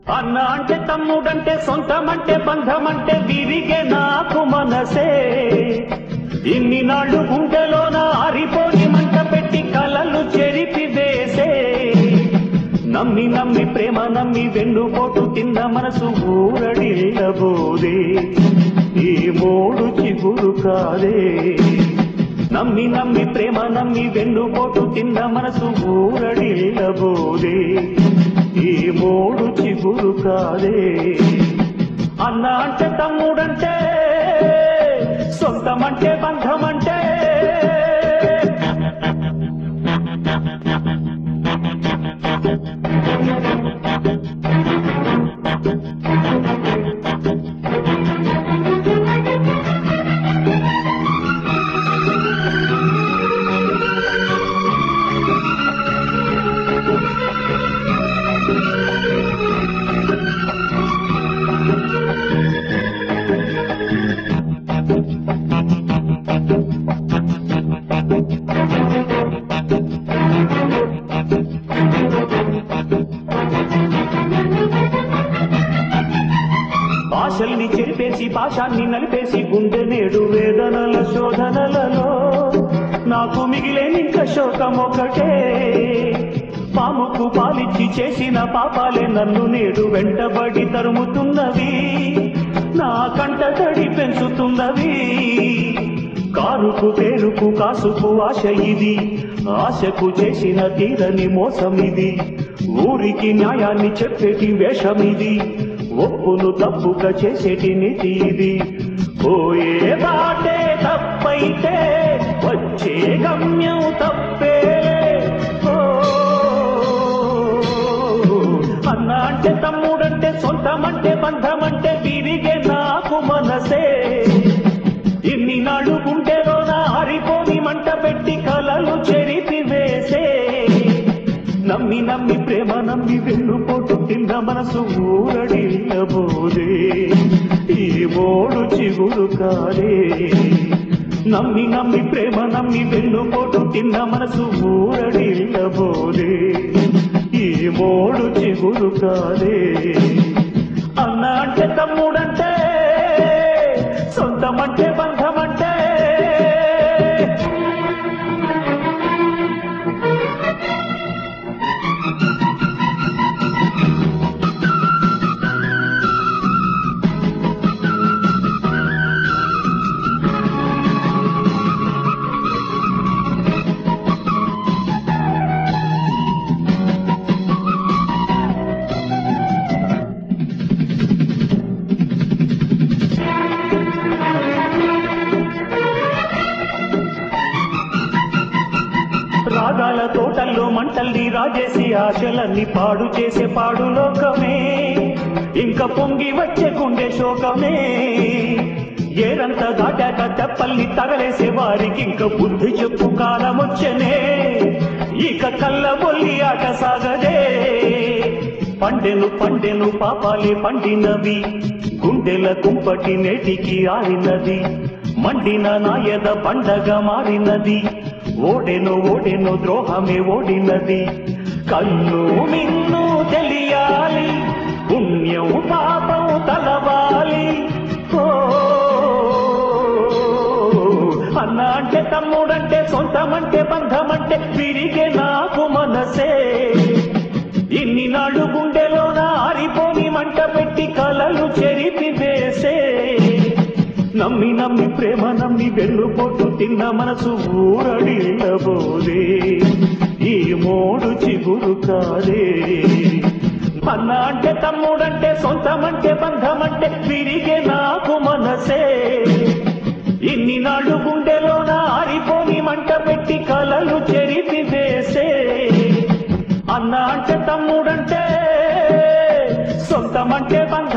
అన్న అంటే తమ్ముడంటే సొంతమంటే బంధమంటే విరిగే నాకు మనసే ఇన్ని నాళ్ళు గుండెలోన ఆరిపోని మంట పెట్టి కలలు చెరిపి వేసే నమ్మి నమ్మి ప్రేమ నమ్మి వెన్నుపోటు తిన్న మనసు ఊరడిల్లబోదే ఈ మోడు చిగురు కాదే నమ్మి నమ్మి ప్రేమ నమ్మి వెన్నుపోటు తిన్న మనసు ఊరడిల్లబోదే ఈ మోడు చిగురు కాదే అన్న అంటే తమ్ముడంటే సొంతమంటే బంధమంటే ఆశల్ని చెరిపేసి పాశాన్ని నలిపేసి గుండె నేడు వేదనల శోధనలలో నాకు మిగిలేనింక శోకం ఒకటే పాముకు పాలిచ్చి చేసిన పాపాలే నన్ను నేడు వెంటబడి తరుముతున్నవి నా కంట తడి పెంచుతున్నవి కారుకు పేరుకు కాసుకు ఆశ ఇది ఆశకు చేసిన తీరని మోసం ఇది ఊరికి న్యాయాన్ని చెప్పేటి వేషం ఇది ఒప్పును తప్పుగా చేసేటి నీతి ఇది పోయే బాటే తప్పైతే వచ్చే గమ్యం తప్పే ఓ, అన్న అంటే తమ్ముడంటే సొంతమంటే బంధమంటే విరిగే నాకు మనసే ఇన్ని నాడు గుండెలోన ఆరిపోని మంట పెట్టి కలలు చెరిపి వేసే నమ్మి నమ్మి ప్రేమ నమ్మి వెన్నుపోటు తిన్న మనసు ఊరడిల్లబోదే ఈ మోడు చిగురు కాదే నమ్మి నమ్మి ప్రేమ నమ్మి వెన్నుపోటు తిన్న మనసు ఊరడిల్లబోదే ఈ మోడు చిగురు కాదే అన్న అంటే తమ్ముడంటే సొంతమంటే బంధమంటే రాగాల తోటల్లో మంటల్ని రాజేసి ఆశలన్నీ పాడు చేసే పాడు లోకమే ఇంకా పొంగి వచ్చే గుండె శోకమే ఏరంతా దాటాక తెప్పల్ని తగలేసే వారికి ఇంకా బుద్ధి చెప్పు కాలం వచ్చనే ఇక కళ్ళ బొల్లి ఆట సాగదే పండెను పండెను పాపాలే పండినవి గుండెల కుంపటి నేటికి ఆరినది మండిన నాయద పండగ మారినది ఓడెను ఓడెను ద్రోహమే ఓడినది కన్ను మిన్ను తెలియాలి పుణ్యం పాపం తలవాలి ఓ అన్న అంటే తమ్ముడంటే సొంతమంటే బంధమంటే విరిగే నాకు మనసే ఇన్ని నాళ్ళు గుండెలోన ఆరిపోని మంట పెట్టి కలలు చెరిపి వేసే నమ్మి నమ్మి ప్రేమ నమ్మి వెన్నుపోటు తిన్న మనసు ఊరడిల్లబోదే ఈ మోడు చిగురు కాదే అన్న అంటే తమ్ముడంటే సొంతమంటే బంధమంటే విరిగే నాకు మనసే ఇన్ని నాళ్ళు గుండెలోన ఆరిపోని మంట పెట్టి కలలు చెరిపి వేసే అన్న అంటే తమ్ముడంటే సొంతమంటే బంధ